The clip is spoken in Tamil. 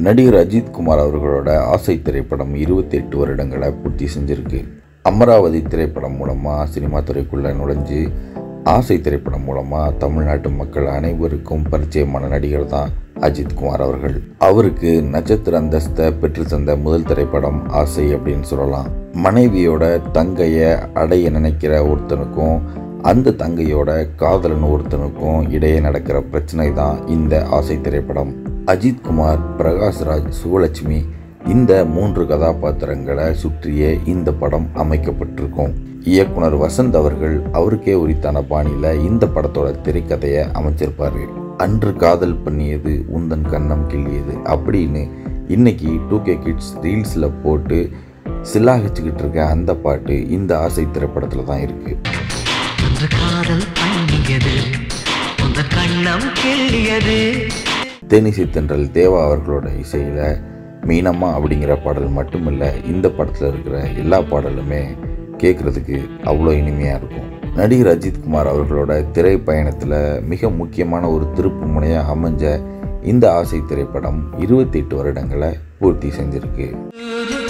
நடிகர் அஜித் குமார் அவர்களோட ஆசை திரைப்படம் இருபத்தி எட்டு வருடங்களை பூர்த்தி செஞ்சிருக்கு அமராவதி திரைப்படம் மூலமாக சினிமா துறைக்குள்ளே நுழைஞ்சு ஆசை திரைப்படம் மூலமாக தமிழ்நாட்டு மக்கள் அனைவருக்கும் பரிச்சயமான நடிகர் தான் அஜித் குமார் அவர்கள் அவருக்கு நட்சத்திர அந்தஸ்தை பெற்று தந்த முதல் திரைப்படம் ஆசை அப்படின்னு சொல்லலாம் மனைவியோட தங்கையை அடைய நினைக்கிற ஒருத்தனுக்கும் அந்த தங்கையோட காதலன் ஒருத்தனுக்கும் இடையே நடக்கிற பிரச்சனை தான் இந்த ஆசை திரைப்படம் அஜித் குமார் பிரகாஷ்ராஜ் சுவலட்சுமி இந்த மூன்று கதாபாத்திரங்களை சுற்றியே இந்த படம் அமைக்கப்பட்டிருக்கும் இயக்குனர் வசந்த் அவர்கள் அவருக்கே உரித்தான பாணியில் இந்த படத்தோட திரைக்கதையை அமைச்சிருப்பாரு அன்று காதல் பண்ணியது உந்தன் கண்ணம் கிள்ளியது அப்படின்னு இன்னைக்கு டூ கே கிட்ஸ் ரீல்ஸில் போட்டு சில்லாகிச்சுக்கிட்டு இருக்க அந்த பாட்டு இந்த ஆசை திரைப்படத்தில் தான் இருக்குது அன்று காதல் பண்ணியது உந்த கண்ணம் கிள்ளியது தேனிசை தென்றல் தேவா அவர்களோட இசையில் மீனம்மா அப்படிங்கிற பாடல் மட்டுமில்ல இந்த படத்தில் இருக்கிற எல்லா பாடலுமே கேட்குறதுக்கு அவ்வளோ இனிமையாக இருக்கும் நடிகர் அஜித் குமார் அவர்களோட திரைப்பயணத்தில் மிக முக்கியமான ஒரு திருப்பு முனையாக அமைஞ்ச இந்த ஆசை திரைப்படம் இருபத்தி எட்டு வருடங்களை பூர்த்தி செஞ்சிருக்கு